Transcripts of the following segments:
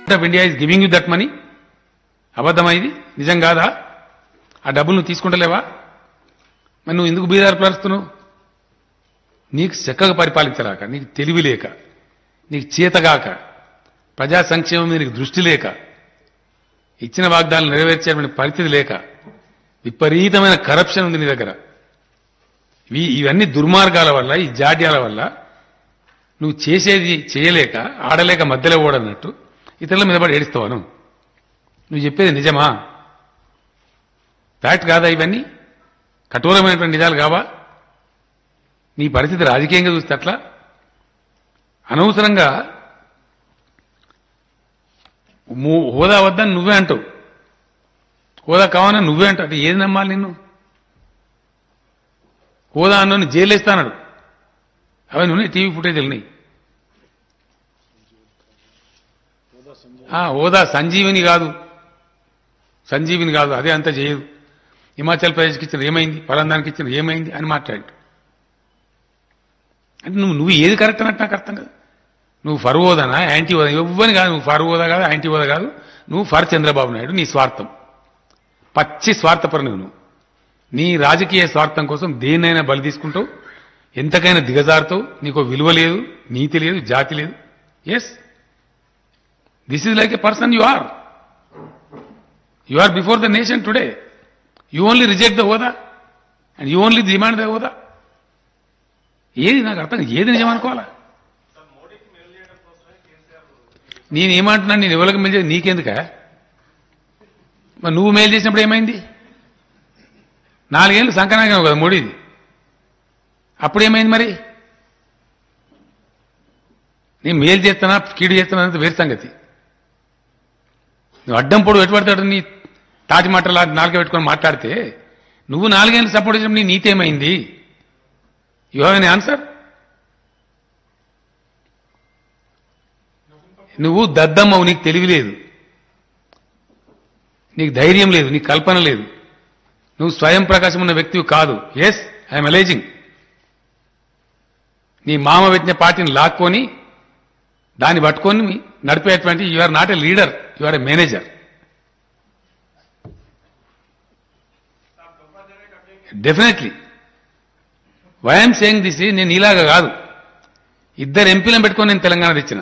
Of India is giving you that money అబద్ధమా ఇది నిజం కాదా ఆ డబ్బులు నువ్వు తీసుకుంటలేవా మరి నువ్వు ఎందుకు బీదారు పరుస్తున్నావు నీకు చక్కగా పరిపాలించలేక నీకు తెలివి లేక నీకు చేతగాక ప్రజా సంక్షేమం మీద నీకు దృష్టి లేక ఇచ్చిన వాగ్దానాలు నెరవేర్చేటువంటి పరిస్థితి లేక విపరీతమైన కరప్షన్ ఉంది నీ దగ్గర ఇవి ఇవన్నీ దుర్మార్గాల వల్ల ఈ జాడ్యాల వల్ల నువ్వు చేసేది చేయలేక ఆడలేక మధ్యలో ఓడన్నట్టు ఇతరుల మీద పడి ఏడుస్తావా నువ్వు నువ్వు చెప్పేది నిజమా ఫ్యాక్ట్ కాదా ఇవన్నీ కఠోరమైనటువంటి నిజాలు కావా నీ పరిస్థితి రాజకీయంగా చూస్తే అట్లా అనవసరంగా ము- హోదా వద్దని నువ్వే అంటావు హోదా కావాలని నువ్వే అంటావు అంటే ఏది నమ్మాలి నిన్ను హోదా అన్నోని జైలేస్తాడు అవన్నీ ఉన్నాయి టీవీ ఫుటేజ్ ఉన్నాయి ఆ, హోదా సంజీవిని కాదు సంజీవిని కాదు అదే అంత చేయదు హిమాచల్ ప్రదేశ్కి ఇచ్చిన ఏమైంది పలాందానికి ఇచ్చిన ఏమైంది అని మాట్లాడు అంటే నువ్వు నువ్వు ఏది కరెక్ట్ అన్నట్టు నాకు అర్థం కాదు నువ్వు ఫర్ హోదానా యాంటీ హోదా ఇవ్వని కాదు నువ్వు ఫర్ హోదా కాదు యాంటీ హోదా కాదు నువ్వు ఫర్ చంద్రబాబు నాయుడు నీ స్వార్థం పచ్చి స్వార్థపరం నువ్వు నీ రాజకీయ స్వార్థం కోసం దేన్నైనా బలి తీసుకుంటావు ఎంతకైనా దిగజారుతావు నీకు విలువ లేదు నీతి లేదు జాతి లేదు yes this is like a person you are you are before the nation today you only reject the హోదా and you only demand the హోదా ఏది నాకు అర్థం కాదు. ఏది నిజం అనుకోవాలా నేను ఏమంటున్నాను నేను ఎవరికి మేలు చేసి నీకెందుక మరి నువ్వు మేలు చేసినప్పుడు ఏమైంది నాలుగేళ్ళు సంకనాగం కదా మోడీది అప్పుడు ఏమైంది మరి నేను మేలు చేస్తానా కీడు చేస్తానా అనేది వేరు సంగతి నువ్వు అడ్డం పొడు ఎటుపడతాడు నీ తాటి మాటలు నాలుగే పెట్టుకొని మాట్లాడితే నువ్వు నాలుగేళ్ళు సపోర్ట్ చేసినప్పుడు నీ నీతి ఏమైంది యు హ్యావ్ ఎన్ ఆన్సర్ నువ్వు దద్దమ్మవు నీకు తెలివి లేదు నీకు ధైర్యం లేదు నీకు కల్పన లేదు నువ్వు స్వయం ప్రకాశం ఉన్న వ్యక్తివి కాదు ఎస్ ఐఎమ్ అలేజింగ్ నీ మామ పెట్టిన పార్టీని లాక్కొని దాన్ని పట్టుకొని నడిపేటువంటి you are not a leader you are a manager definitely why I'm saying this నేను ఇలాగా కాదు ఇద్దరు ఎంపీలను పెట్టుకొని నేను తెలంగాణ తెచ్చిన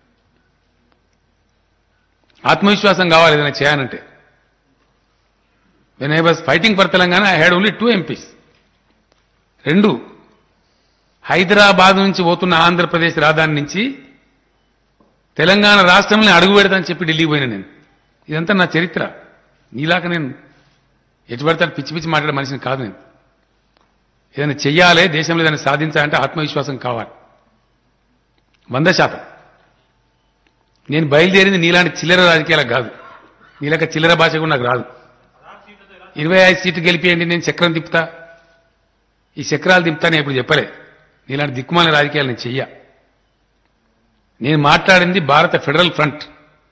ఆత్మవిశ్వాసం కావాలి ఏదైనా చేయాలంటే when I was fighting for Telangana I had only two MPs రెండు హైదరాబాద్ నుంచి పోతున్న ఆంధ్రప్రదేశ్ రాజధాని నుంచి తెలంగాణ రాష్ట్రంలో అడుగు పెడతానని చెప్పి ఢిల్లీకి పోయినా నేను ఇదంతా నా చరిత్ర నీలాక నేను ఎటు పడతాడు పిచ్చి పిచ్చి మాట్లాడే మనిషిని కాదు నేను ఏదైనా చెయ్యాలి దేశంలో ఏదైనా సాధించాలంటే ఆత్మవిశ్వాసం కావాలి వంద శాతం నేను బయలుదేరింది నీలాంటి చిల్లర రాజకీయాలకు కాదు నీలాక చిల్లర భాష కూడా నాకు రాదు ఇరవై ఐదు సీట్లు గెలిపియండి నేను చక్రం తిప్పుతా ఈ చక్రాలు తిప్పుతా నేను ఇప్పుడు చెప్పలే నీలాంటి దిక్కుమాల రాజకీయాలు నేను చెయ్య నేను మాట్లాడింది భారత ఫెడరల్ ఫ్రంట్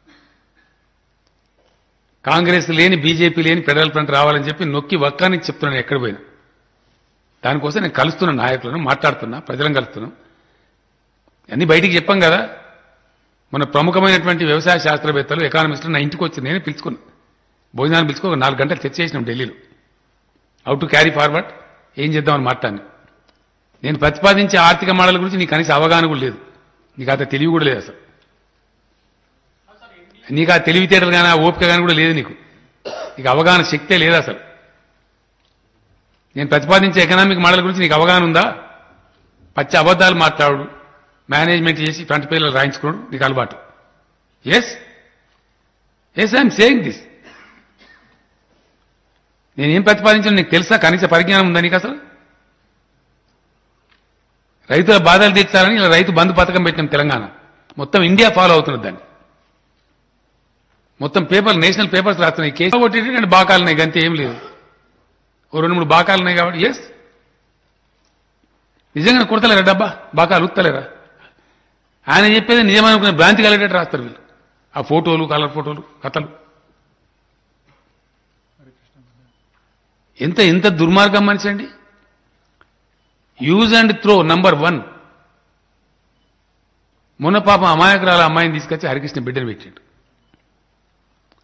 కాంగ్రెస్ లేని బీజేపీ లేని ఫెడరల్ ఫ్రంట్ రావాలని చెప్పి నొక్కి వక్కానికి చెప్తున్నాను ఎక్కడ పోయినా దానికోసం నేను కలుస్తున్న నాయకులను మాట్లాడుతున్నా ప్రజలను కలుస్తున్నాం అన్ని బయటికి చెప్పాం కదా మన ప్రముఖమైనటువంటి వ్యవసాయ శాస్త్రవేత్తలు ఎకానమిస్టులు నా ఇంటికి వచ్చి నేను పిలుచుకున్నా భోజనాన్ని పిలుచుకో ఒక నాలుగు గంటలు చర్చ చేసినాం ఢిల్లీలో హౌ టు క్యారీ ఫార్వర్డ్ ఏం చేద్దామని మాట్లాడి నేను ప్రతిపాదించే ఆర్థిక మోడల్ గురించి నీకు కనీస అవగాహన కూడా లేదు నీకు అంత తెలివి కూడా లేదు అసలు నీకు ఆ తెలివితేటలు కానీ ఆ ఓపిక కానీ కూడా లేదు నీకు నీకు అవగాహన శక్తే లేదు అసలు నేను ప్రతిపాదించే ఎకనామిక్ మోడల్ గురించి నీకు అవగాహన ఉందా పచ్చి అబద్ధాలు మాట్లాడు మేనేజ్మెంట్ చేసి ఫ్రంట్ పేర్లు రాయించుకోవడం నీకు అలవాటు yes yes I'm saying this నేనేం ప్రతిపాదించాను నీకు తెలుసా కనీస పరిజ్ఞానం ఉందా నీకు అసలు రైతుల బాధలు తీర్చాలని ఇలా రైతు బంధు పథకం పెట్టినాం తెలంగాణ మొత్తం ఇండియా ఫాలో అవుతున్నది దాన్ని మొత్తం పేపర్ నేషనల్ పేపర్స్ రాస్తున్నాయి కేసు కొట్టి రెండు బాకాలు ఉన్నాయి గంతే ఏం లేదు ఓ రెండు మూడు బాకాలు ఉన్నాయి కాబట్టి ఎస్ నిజంగా కుడతలేరా డబ్బా బాకాలు ఉత్తలేరా ఆయన చెప్పేది నిజమనుకునే భ్రాంతి కలిగేటట్టు రాస్తారు వీళ్ళు ఆ ఫోటోలు కలర్ ఫోటోలు కథలు ఎంత ఎంత దుర్మార్గం మనిషి అండి use and throw number one మొన్న పాపం అమాయకురాల అమ్మాయిని తీసుకొచ్చి హరికృష్ణ బిడ్డను పెట్టాడు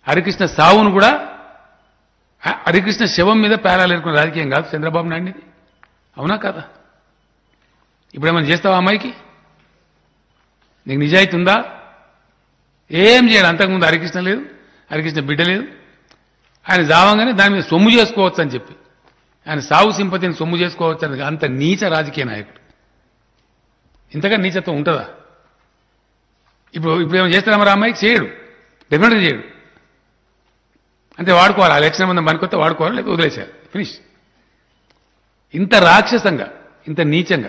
హరికృష్ణ సావును కూడా హ- హరికృష్ణ శవం మీద పేరాలు ఎరుకున్న రాజకీయం కాదు చంద్రబాబు నాయుడిది అవునా కదా ఇప్పుడు ఏమైనా చేస్తావా అమ్మాయికి నీకు నిజాయితీ ఉందా ఏం చేయడు అంతకుముందు హరికృష్ణ లేదు హరికృష్ణ బిడ్డ లేదు ఆయన జావంగానే దాని మీద సొమ్ము చేసుకోవచ్చు అని చెప్పి ఆయన సావు సింపతిని సొమ్ము చేసుకోవచ్చు అని అంత నీచ రాజకీయ నాయకుడు ఇంతగా నీచత్వం ఉంటుందా ఇప్పుడు ఇప్పుడు ఏమైనా చేస్తారా మరి ఆ అమ్మాయికి చేయడు డెఫినెట్గా చేయడు అంటే వాడుకోవాలి ఆ ఎలక్షన్ మంది పనికొస్తే వాడుకోవాలి లేదా వదిలేసేయాలి ఫినిష్ ఇంత రాక్షసంగా ఇంత నీచంగా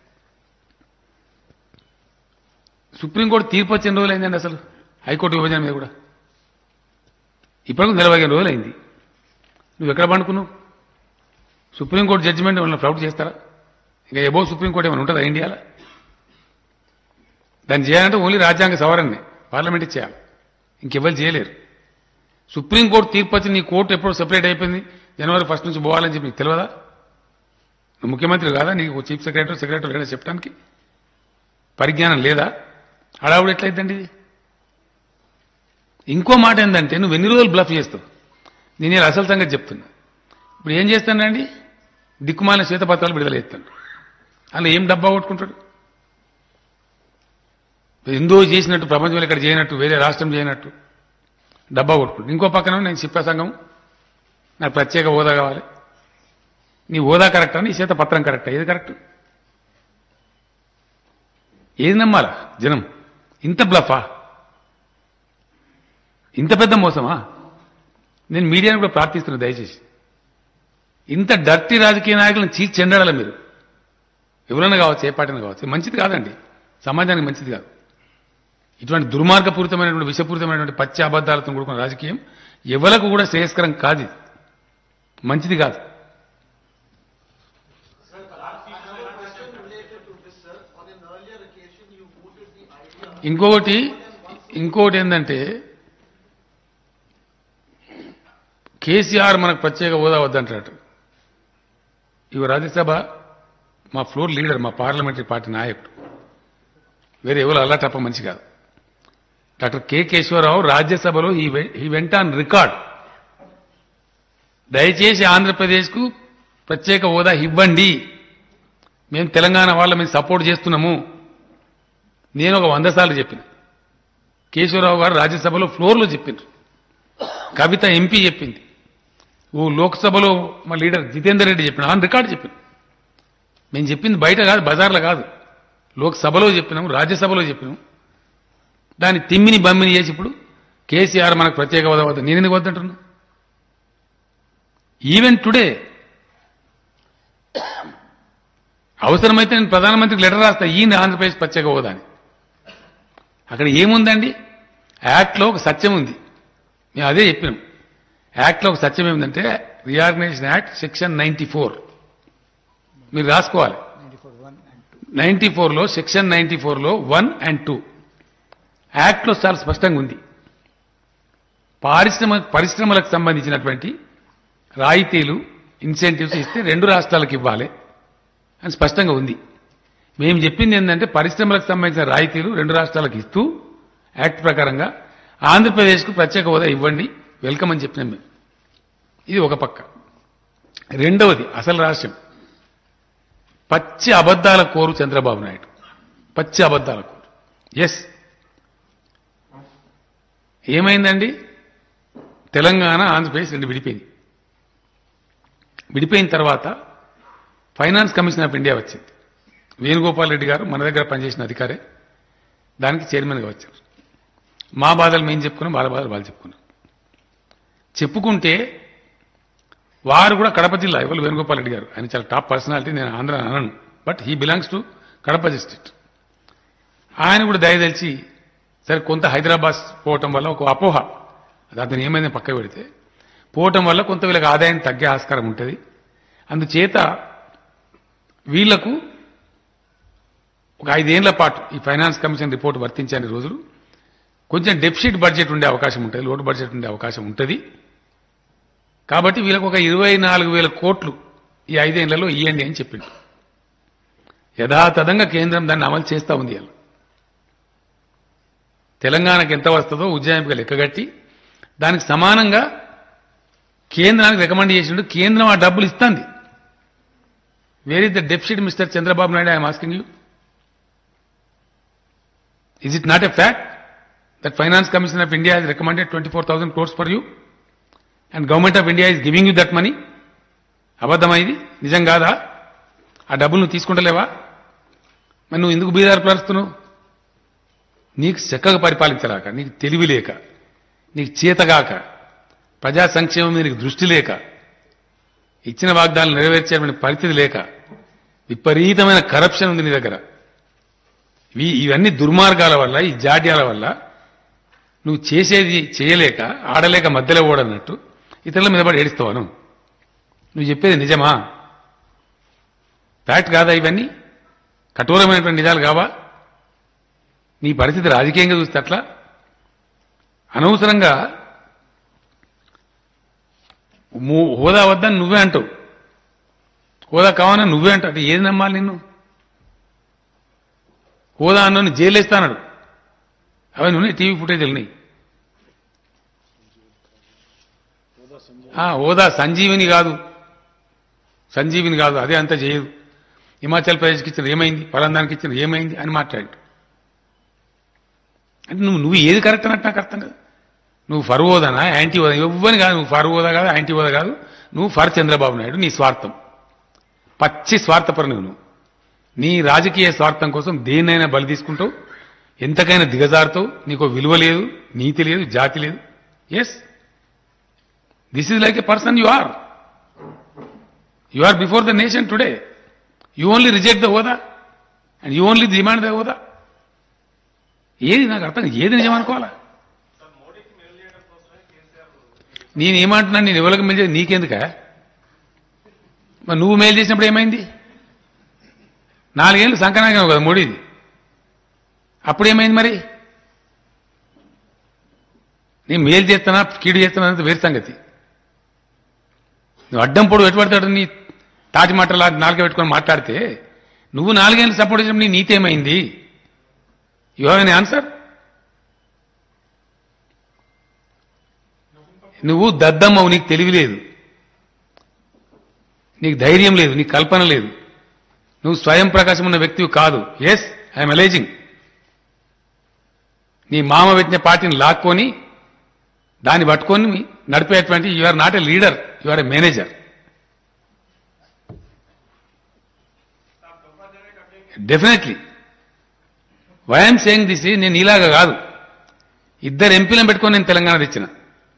సుప్రీంకోర్టు తీర్పు వచ్చిన రోజులు అయిందండి అసలు హైకోర్టు విభజన మీద కూడా ఇప్పటికి నిలబడిన రోజులు అయింది నువ్వు ఎక్కడ పండుకున్నావు సుప్రీంకోర్టు జడ్జిమెంట్ ఏమైనా ఫ్లౌట్ చేస్తారా ఇంకా ఎబో సుప్రీంకోర్టు ఏమైనా ఉంటుందా ఇండియాలో దాన్ని చేయాలంటే ఓన్లీ రాజ్యాంగ సవరణని పార్లమెంట్ చేయాలి ఇంకెవ్వరు చేయలేరు సుప్రీంకోర్టు తీర్పు వచ్చి నీ కోర్టు ఎప్పుడు సెపరేట్ అయిపోయింది జనవరి ఫస్ట్ నుంచి పోవాలని చెప్పి నీకు తెలియదా నువ్వు ముఖ్యమంత్రి కాదా నీకు చీఫ్ సెక్రటరీ సెక్రటరీ లేదా చెప్పడానికి పరిజ్ఞానం లేదా హడావుడు ఎట్లయిద్దండి ఇది ఇంకో మాట ఏంటంటే నువ్వు ఎన్ని రోజులు బ్లఫ్ చేస్తావు నేను ఇలా అసలు సంగతి చెప్తున్నా ఇప్పుడు ఏం చేస్తానండి దిక్కుమాలిన శ్వేతపత్రాలు విడుదల చేస్తాడు అలా ఏం డబ్బా కొట్టుకుంటాడు ఎందో చేసినట్టు ప్రపంచంలో ఇక్కడ చేయనట్టు వేరే రాష్ట్రం చేయనట్టు డబ్బా కొట్టుకుంటాడు ఇంకో పక్కన నేను చెప్పే సంఘం నాకు ప్రత్యేక హోదా కావాలి నీ హోదా కరెక్టా నీ చేత పత్రం కరెక్టా ఏది కరెక్ట్ ఏది నమ్మాలా జనం ఇంత బ్లఫా ఇంత పెద్ద మోసమా నేను మీడియాను కూడా ప్రార్థిస్తున్నా దయచేసి ఇంత డర్టీ రాజకీయ నాయకులను చీచి చెండాలి మీరు ఎవరైనా కావచ్చు ఏ పార్టీని కావచ్చు మంచిది కాదండి సమాజానికి మంచిది కాదు ఇటువంటి దుర్మార్గపూరితమైనటువంటి విషపూరితమైనటువంటి పచ్చి అబద్ధాలతో కూడుకున్న రాజకీయం ఎవరికి కూడా శ్రేయస్కరం కాదు ఇది. మంచిది కాదు ఇంకొకటి ఇంకొకటి ఏంటంటే కేసీఆర్ మనకు ప్రత్యేక హోదా వద్దంటాడు ఇవి రాజ్యసభ మా ఫ్లోర్ లీడర్ మా పార్లమెంటరీ పార్టీ నాయకుడు వేరే ఎవరు అల్లా తప్ప మంచి కాదు డాక్టర్ కె కేశవరావు రాజ్యసభలో ఈ వెంట ఆన్ రికార్డ్ దయచేసి ఆంధ్రప్రదేశ్కు ప్రత్యేక హోదా ఇవ్వండి మేము తెలంగాణ వాళ్ళ మేము సపోర్ట్ చేస్తున్నాము నేను ఒక వంద సార్లు చెప్పిన కేశవరావు గారు రాజ్యసభలో ఫ్లోర్లో చెప్పిండ్రు కవిత ఎంపీ చెప్పింది ఓ లోక్సభలో మా లీడర్ జితేందర్ రెడ్డి చెప్పిన ఆన్ రికార్డు చెప్పిన మేము చెప్పింది బయట కాదు బజార్లో కాదు లోక్సభలో చెప్పినాం రాజ్యసభలో చెప్పినాం దాన్ని తిమ్మిని బమ్మిని చేసి ఇప్పుడు కేసీఆర్ మనకు ప్రత్యేక హోదా వద్ద నేను ఎందుకు వద్దంటున్నా ఈవెన్ టుడే అవసరమైతే నేను ప్రధానమంత్రికి లెటర్ రాస్తా ఈయన ఆంధ్రప్రదేశ్ ప్రత్యేక హోదా అని అక్కడ ఏముందండి యాక్ట్లో ఒక సత్యం ఉంది మేము అదే చెప్పినాం యాక్ట్లో ఒక సత్యం ఏమిటంటే reorganisation act section ninety four మీరు రాసుకోవాలి నైన్టీ ఫోర్లో సెక్షన్ నైన్టీ ఫోర్లో వన్ అండ్ టూ యాక్ట్లో చాలా స్పష్టంగా ఉంది పారిశ్రమ పరిశ్రమలకు సంబంధించినటువంటి రాయితీలు ఇన్సెంటివ్స్ ఇస్తే రెండు రాష్ట్రాలకు ఇవ్వాలి అని స్పష్టంగా ఉంది మేము చెప్పింది ఏంటంటే పరిశ్రమలకు సంబంధించిన రాయితీలు రెండు రాష్ట్రాలకు ఇస్తూ యాక్ట్ ప్రకారంగా ఆంధ్రప్రదేశ్కు ప్రత్యేక హోదా ఇవ్వండి వెల్కమ్ అని చెప్పినాం మేము ఇది ఒక పక్క రెండవది అసలు రాష్ట్రం పచ్చి అబద్ధాల కోరు చంద్రబాబు నాయుడు పచ్చి అబద్ధాల కోరు ఎస్ ఏమైందండి తెలంగాణ ఆంధ్రప్రదేశ్ రెండు విడిపోయింది విడిపోయిన తర్వాత ఫైనాన్స్ కమిషన్ ఆఫ్ ఇండియా వచ్చింది వేణుగోపాల్ రెడ్డి గారు మన దగ్గర పనిచేసిన అధికారే దానికి చైర్మన్గా వచ్చారు మా బాధలు మేము చెప్పుకున్నాం వాళ్ళ బాధలు వాళ్ళు చెప్పుకున్నాం చెప్పుకుంటే వారు కూడా కడప జిల్లా ఎవరు వేణుగోపాల్ రెడ్డి గారు ఆయన చాలా టాప్ పర్సనాలిటీ నేను ఆంధ్ర అని అనను but he belongs to Kadapa district ఆయన కూడా దయదలిచి సరే కొంత హైదరాబాద్ పోవటం వల్ల ఒక అపోహ అది అతను ఏమైంది పక్క పెడితే పోవటం వల్ల కొంత వీళ్ళకి ఆదాయం తగ్గే ఆస్కారం ఉంటుంది అందుచేత వీళ్లకు ఒక ఐదేళ్ల పాటు ఈ ఫైనాన్స్ కమిషన్ రిపోర్ట్ వర్తించని రోజులు కొంచెం డెఫిసిట్ బడ్జెట్ ఉండే అవకాశం ఉంటుంది లోటు బడ్జెట్ ఉండే అవకాశం ఉంటుంది కాబట్టి వీళ్ళకు ఒక ఇరవై నాలుగు వేల కోట్లు ఈ ఐదేళ్లలో ఇవ్వండి అని చెప్పిండు యథాతథంగా కేంద్రం దాన్ని అమలు చేస్తూ ఉంది ఇలా తెలంగాణకు ఎంత వస్తుందో ఉజ్జాయింపుగా లెక్కగట్టి దానికి సమానంగా కేంద్రానికి రికమెండ్ చేసిండు కేంద్రం ఆ డబ్బులు ఇస్తుంది where is the deficit mister Chandrababu Naidu I'm asking you is it not a fact that finance commission of India has recommended 24,000 crores for you and government of India is giving you that money అబద్ధమా ఇది నిజం కాదా ఆ డబ్బులు నువ్వు తీసుకుంటలేవా మరి నువ్వు ఎందుకు బీదారు పరుస్తున్నావు నీకు చక్కగా పరిపాలించలేక నీకు తెలివి లేక నీకు చేతగాక ప్రజా సంక్షేమం మీద నీకు దృష్టి లేక ఇచ్చిన వాగ్దానాలు నెరవేర్చేటువంటి పరిస్థితి లేక విపరీతమైన కరప్షన్ ఉంది నీ దగ్గర ఇవి- ఇవన్నీ దుర్మార్గాల వల్ల ఈ జాడ్యాల వల్ల నువ్వు చేసేది చేయలేక ఆడలేక మధ్యలో ఓడన్నట్టు ఇతరుల మీద పడి ఏడుస్తావాను నువ్వు చెప్పేది నిజమా ఫ్యాక్ట్ కాదా ఇవన్నీ కఠోరమైనటువంటి నిజాలు కావా నీ పరిస్థితి రాజకీయంగా చూస్తే అట్లా అనవసరంగా మూ- హోదా వద్దని నువ్వే అంటావు హోదా కావాలని నువ్వే అంటావు అది ఏది నమ్మాలి నిన్ను హోదా అన్నోని జైలేస్తానడు అవన్నీ ఉన్నాయి టీవీ ఫుటేజ్ ఉన్నాయి ఆ, హోదా సంజీవిని కాదు సంజీవిని కాదు అదే అంతా చేయదు హిమాచల్ ప్రదేశ్కి ఇచ్చిన ఏమైంది పలాందానికి ఇచ్చిన ఏమైంది అని మాట్లాడు అంటే నువ్వు నువ్వు ఏది కరెక్ట్ అన్నట్టు నాకు అర్థం కాదు నువ్వు ఫర్ హోదానా యాంటీ హోదా ఇవ్వని కాదు నువ్వు ఫర్ హోదా కాదు యాంటీ హోదా కాదు నువ్వు ఫర్ చంద్రబాబు నాయుడు నీ స్వార్థం పచ్చి స్వార్థపర నువ్వు నువ్వు. నీ రాజకీయ స్వార్థం కోసం దేన్నైనా బలి తీసుకుంటావు ఎంతకైనా దిగజారుతావు నీకు విలువ లేదు నీతి లేదు జాతి లేదు yes this is like a person you are you are before the nation today you only reject the హోదా and you only demand the హోదా ఏది నాకు అర్థం కాదు. ఏది నిజం అనుకోవాలా నేను ఏమంటున్నాను నేను ఎవరికి మేలు చేసి నీకెందుక మరి నువ్వు మేలు చేసినప్పుడు ఏమైంది నాలుగేళ్ళు సంకనాగం కదా మోడీది అప్పుడు ఏమైంది మరి నేను మేలు చేస్తానా కీడు చేస్తానా అనేది వేరు సంగతి నువ్వు అడ్డం పొడు ఎటువంటి నీ తాటి మాటలా నాలుగే పెట్టుకొని మాట్లాడితే నువ్వు నాలుగేళ్ళు సపోర్ట్ చేసినప్పుడు నీ నీతి ఏమైంది యు హ్యావ్ ఎన్ ఆన్సర్ నువ్వు దద్దమ్మవు నీకు తెలివి లేదు నీకు ధైర్యం లేదు నీకు కల్పన లేదు నువ్వు స్వయం ప్రకాశం ఉన్న వ్యక్తివి కాదు ఎస్ ఐఎమ్ అలేజింగ్ నీ మామ పెట్టిన పార్టీని లాక్కొని దాన్ని పట్టుకొని నడిపేటువంటి you are not a leader you are a manager definitely why I'm saying this నేను ఇలాగా కాదు ఇద్దరు ఎంపీలను పెట్టుకొని నేను తెలంగాణ తెచ్చిన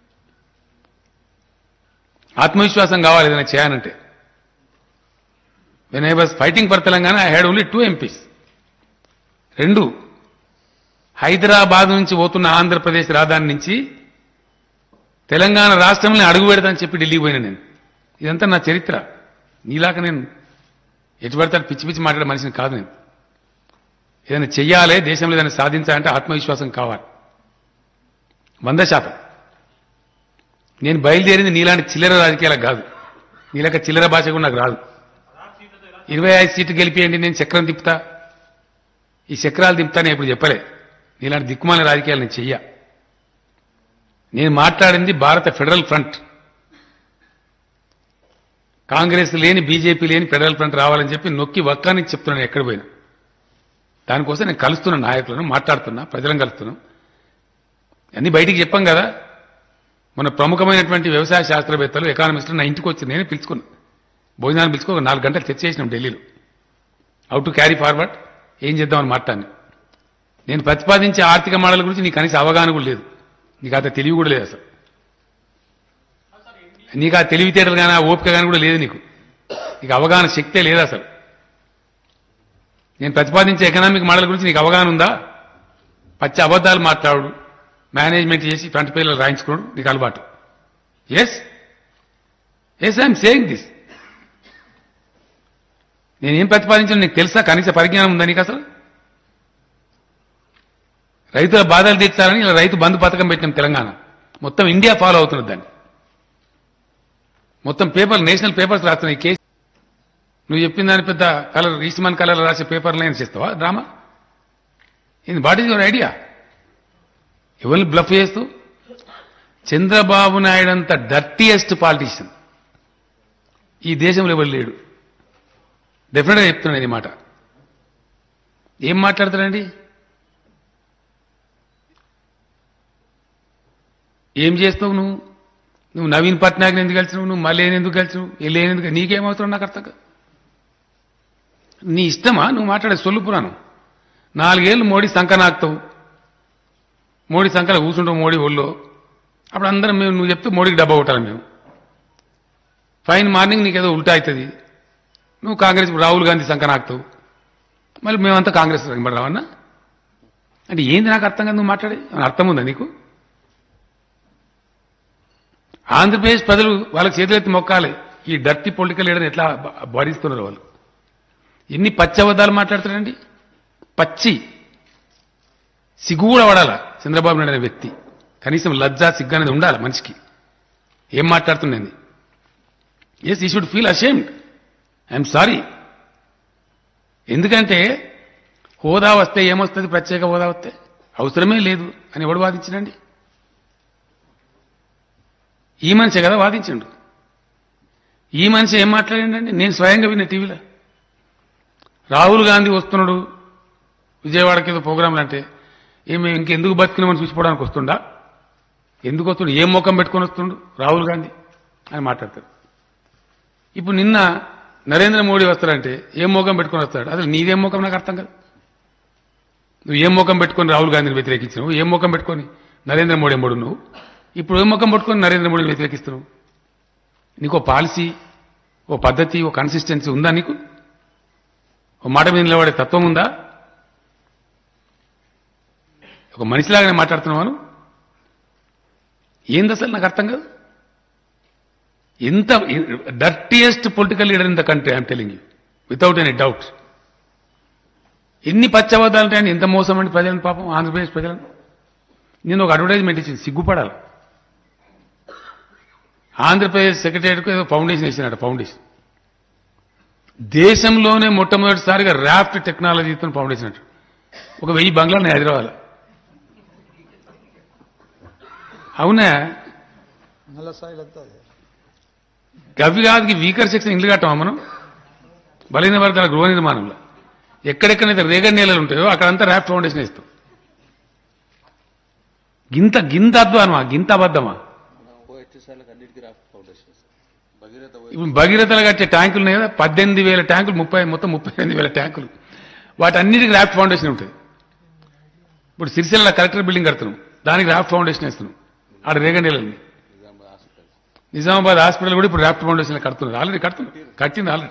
ఆత్మవిశ్వాసం కావాలి ఏదైనా చేయాలంటే when I was fighting for Telangana I had only two MPs రెండు హైదరాబాద్ నుంచి పోతున్న ఆంధ్రప్రదేశ్ రాజధాని నుంచి తెలంగాణ రాష్ట్రంలో అడుగు పెడతానని చెప్పి ఢిల్లీకి పోయినా నేను ఇదంతా నా చరిత్ర నీలాక నేను ఎటు పడితే అటు పిచ్చి పిచ్చి మాట్లాడే మనిషిని కాదు నేను ఏదైనా చెయ్యాలి దేశంలో ఏదైనా సాధించాలంటే ఆత్మవిశ్వాసం కావాలి వంద శాతం నేను బయలుదేరింది నీలాంటి చిల్లర రాజకీయాలకు కాదు నీలాక చిల్లర భాష కూడా నాకు రాదు ఇరవై ఐదు సీట్లు గెలిపియండి నేను చక్రం తిప్పుతా ఈ చక్రాలు తిప్పుతా నేను ఇప్పుడు చెప్పలే నీలాంటి దిక్కుమాల రాజకీయాలు నేను చెయ్య నేను మాట్లాడింది భారత ఫెడరల్ ఫ్రంట్ కాంగ్రెస్ లేని బీజేపీ లేని ఫెడరల్ ఫ్రంట్ రావాలని చెప్పి నొక్కి వక్కానికి చెప్తున్నాను ఎక్కడ పోయినా దానికోసం నేను కలుస్తున్న నాయకులను మాట్లాడుతున్నా ప్రజలను కలుస్తున్నాం అన్ని బయటికి చెప్పాం కదా మన ప్రముఖమైనటువంటి వ్యవసాయ శాస్త్రవేత్తలు ఎకానమిస్టులు నా ఇంటికి వచ్చి నేను పిలుచుకున్నా భోజనాలు పిలుచుకో ఒక నాలుగు గంటలు చర్చ చేసినాం ఢిల్లీలో హౌ టు క్యారీ ఫార్వర్డ్ ఏం చేద్దామని మాట్లాడిని నేను ప్రతిపాదించే ఆర్థిక మోడల్ గురించి నీకు కనీస అవగాహన కూడా లేదు నీకు అంత తెలివి కూడా లేదు అసలు నీకు ఆ తెలివితేటలు కానీ ఆ ఓపిక కానీ కూడా లేదు నీకు నీకు అవగాహన శక్తే లేదు అసలు నేను ప్రతిపాదించే ఎకనామిక్ మోడల్ గురించి నీకు అవగాహన ఉందా పచ్చి అబద్ధాలు మాట్లాడు మేనేజ్మెంట్ చేసి ఫ్రంట్ పేర్లు రాయించుకోవడం నీకు అలవాటు yes yes I'm saying this నేనేం ప్రతిపాదించాను నీకు తెలుసా కనీస పరిజ్ఞానం ఉందా నీకు అసలు రైతుల బాధలు తీర్చాలని ఇలా రైతు బంధు పథకం పెట్టినాం తెలంగాణ మొత్తం ఇండియా ఫాలో అవుతున్నది దాన్ని మొత్తం పేపర్ నేషనల్ పేపర్స్ రాస్తున్నాయి ఈ కేసు నువ్వు చెప్పిన దాని పెద్ద కలర్ ఈస్ట్మన్ కలర్ రాసే పేపర్ లైన్స్ ఇస్తావా డ్రామా ఇది వాట్ ఈజ్ యువర్ ఐడియా ఎవరిని బ్లఫ్ చేస్తూ చంద్రబాబు నాయుడు అంత డర్టీయెస్ట్ పాలిటీషియన్ ఈ దేశంలో ఎవరు లేడు డెఫినెట్గా చెప్తున్నాను ఈ మాట ఏం మాట్లాడతారండి ఏం చేస్తావు నువ్వు నువ్వు నవీన్ పట్నాయక్ ఎందుకు కలిసినావు నువ్వు మళ్ళీ ఎందుకు కలిసినావు లేనెందుకు నీకేం అవసరం నాకు అర్థం కాదు నీ ఇష్టమా నువ్వు మాట్లాడే సొల్లు పురాణం నాలుగేళ్ళు మోడీ సంఖ నాకుతావు మోడీ సంఖలో కూర్చుంటావు మోడీ ఒళ్ళో అప్పుడు అందరం మేము నువ్వు చెప్తే మోడీకి డబ్బా కొట్టాలి మేము ఫైన్ మార్నింగ్ నీకు ఏదో ఉల్టా అవుతుంది నువ్వు కాంగ్రెస్ రాహుల్ గాంధీ సంఖ నాకుతావు మళ్ళీ మేమంతా కాంగ్రెస్ రావన్నా అంటే ఏంది నాకు అర్థం కాదు నువ్వు మాట్లాడే అర్థం ఉందా నీకు ఆంధ్రప్రదేశ్ ప్రజలు వాళ్ళకి చేతులెత్తి మొక్కాలి ఈ డర్టీ పొలిటికల్ లీడర్ ఎట్లా భ- భరిస్తున్నారు వాళ్ళు ఎన్ని పచ్చి అబద్ధాలు మాట్లాడుతారండి పచ్చి సిగ్గు కూడా పడాల చంద్రబాబు నాయుడు అనే వ్యక్తి కనీసం లజ్జ సిగ్గు అనేది ఉండాలి మనిషికి ఏం మాట్లాడుతుండేది yes he should feel ashamed I'm sorry ఎందుకంటే హోదా వస్తే ఏమొస్తుంది ప్రత్యేక హోదా వస్తే అవసరమే లేదు అని ఎవడు వాదించినండి ఈ మనిషే కదా వాదించండు ఈ మనిషి ఏం మాట్లాడిండండి నేను స్వయంగా విన్న టీవీలో రాహుల్ గాంధీ వస్తున్నాడు విజయవాడకి ఏదో ప్రోగ్రాంలు అంటే ఏమి ఇంకెందుకు బతికినామని చూసిపోవడానికి వస్తుండా ఎందుకు వస్తుండు ఏం ముఖం పెట్టుకొని వస్తుండు రాహుల్ గాంధీ అని మాట్లాడతాడు ఇప్పుడు నిన్న నరేంద్ర మోడీ వస్తాడంటే ఏం ముఖం పెట్టుకొని వస్తాడు అసలు నీదేం ముఖం నాకు అర్థం కాదు నువ్వు ఏం ముఖం పెట్టుకొని రాహుల్ గాంధీని వ్యతిరేకించినావు ఏం ముఖం పెట్టుకొని నరేంద్ర మోడీ ఎంబడు నువ్వు ఇప్పుడు ఏం ముఖం పెట్టుకొని నరేంద్ర మోడీని వ్యతిరేకిస్తున్నావు నీకు ఓ పాలసీ ఓ పద్ధతి ఓ కన్సిస్టెన్సీ ఉందా నీకు ఓ మాట మీద నిలబడే తత్వం ఉందా ఒక మనిషిలాగానే మాట్లాడుతున్నావాను ఏంది అసలు నాకు అర్థం కాదు ఎంత dirtiest political leader in the country I'm telling you without any doubt ఎన్ని పచ్చబద్దాలు ఉంటాయని ఎంత మోసం అండి ప్రజలను పాపం ఆంధ్రప్రదేశ్ ప్రజలను నేను ఒక అడ్వర్టైజ్మెంట్ ఇచ్చింది సిగ్గుపడాలి ఆంధ్రప్రదేశ్ సెక్రటరీకి ఏదో ఫౌండేషన్ వేసినాడు ఫౌండేషన్ దేశంలోనే మొట్టమొదటిసారిగా ర్యాఫ్ట్ టెక్నాలజీతో ఫౌండేషన్ అంటారు ఒక వెయ్యి బంగ్లాలు హైదరాబాద్ అవునా నెల స్థాయిలో అంతా అదే. గవి కాదుకి వీకర్ సెక్షన్ ఇల్లు కట్టామా మనం బలైన వర్గాల గృహ నిర్మాణంలో ఎక్కడెక్కడైతే రేగడి నేలలు ఉంటాయో అక్కడంతా ర్యాప్ ఫౌండేషన్ ఇస్తాం గింత గింత అద్వానమా గింత అబద్ధమా ఓహెచ్ఎస్ఆర్లకు అన్నిటికీ రాఫ్ట్ ఫౌండేషన్ భగీరథ ఇప్పుడు భగీరథలు కట్టే ట్యాంకులు ఉన్నాయి కదా పద్దెనిమిది వేల ట్యాంకులు ముప్పై మొత్తం ముప్పై ఎనిమిది వేల ట్యాంకులు వాటన్నిటికీ ర్యాప్ ఫౌండేషన్ ఉంటుంది ఇప్పుడు సిరిసిల్ల కలెక్టర్ బిల్డింగ్ కడుతున్నాం దానికి ర్యాప్ ఫౌండేషన్ వేస్తున్నాం ఆడ రేగడి నేలని నిజామాబాద్ హాస్పిటల్ నిజామాబాద్ హాస్పిటల్ కూడా ఇప్పుడు ర్యాప్ట్ ఫౌండేషన్ కడుతున్నారు ఆల్రెడీ కడుతున్నారు కట్టింది ఆల్రెడీ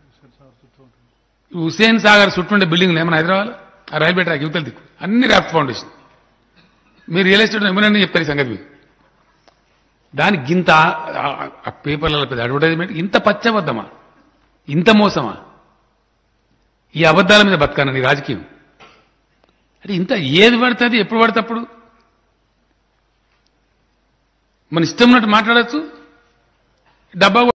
ఈ హుసేన్ సాగర్ చుట్టుండే బిల్డింగ్ ఏమైనా హైదరాబాద్ ఆ రైల్వే ట్రాక్ యువతల దిక్కు అన్ని ర్యాప్ట్ ఫౌండేషన్ మీరు రియల్ ఎస్టేట్ ఏమైనా చెప్పారు ఈ సంగతి మీకు దానికి ఇంత ఆ- ఆ పేపర్లలో పెద్ద అడ్వర్టైజ్మెంట్ ఇంత పచ్చబద్దమా ఇంత మోసమా ఈ అబద్ధాల మీద బతకాను నీ రాజకీయం అంటే ఇంత ఏది పడుతుంది ఎప్పుడు పడితే అప్పుడు మన ఇష్టం ఉన్నట్టు మాట్లాడచ్చు డబ్బా